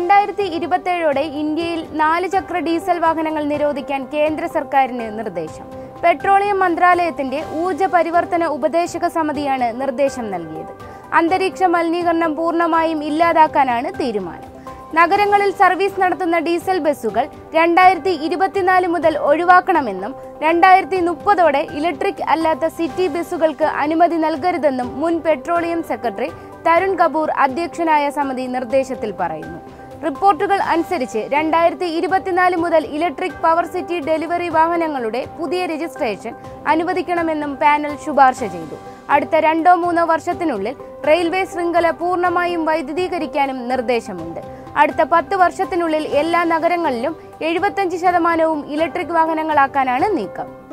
രണ്ടായിരത്തി ഇരുപത്തേഴോടെ ഇന്ത്യയിൽ നാല് ചക്ര ഡീസൽ വാഹനങ്ങൾ നിരോധിക്കാൻ കേന്ദ്ര സർക്കാരിന് നിർദ്ദേശം പെട്രോളിയം മന്ത്രാലയത്തിന്റെ ഊർജ പരിവർത്തന ഉപദേശക സമിതിയാണ് നിർദ്ദേശം നൽകിയത് അന്തരീക്ഷ മലിനീകരണം പൂർണ്ണമായും ഇല്ലാതാക്കാനാണ് തീരുമാനം നഗരങ്ങളിൽ സർവീസ് നടത്തുന്ന ഡീസൽ ബസ്സുകൾ രണ്ടായിരത്തി ഇരുപത്തിനാല് മുതൽ ഒഴിവാക്കണമെന്നും രണ്ടായിരത്തി മുപ്പതോടെ ഇലക്ട്രിക് അല്ലാത്ത സിറ്റി ബസ്സുകൾക്ക് അനുമതി നൽകരുതെന്നും മുൻ പെട്രോളിയം സെക്രട്ടറി തരുൺ കപൂർ അധ്യക്ഷനായ സമിതി നിർദ്ദേശത്തിൽ പറയുന്നു റിപ്പോർട്ടുകൾ അനുസരിച്ച് രണ്ടായിരത്തി ഇരുപത്തിനാല് മുതൽ ഇലക്ട്രിക് പവർ സിറ്റി ഡെലിവറി വാഹനങ്ങളുടെ പുതിയ രജിസ്ട്രേഷൻ അനുവദിക്കണമെന്നും പാനൽ ശുപാർശ ചെയ്തു അടുത്ത രണ്ടോ മൂന്നോ വർഷത്തിനുള്ളിൽ റെയിൽവേ ശൃംഖല പൂർണ്ണമായും വൈദ്യുതീകരിക്കാനും നിർദ്ദേശമുണ്ട് അടുത്ത പത്ത് വർഷത്തിനുള്ളിൽ എല്ലാ നഗരങ്ങളിലും എഴുപത്തഞ്ച് ശതമാനവും ഇലക്ട്രിക് വാഹനങ്ങളാക്കാനാണ് നീക്കം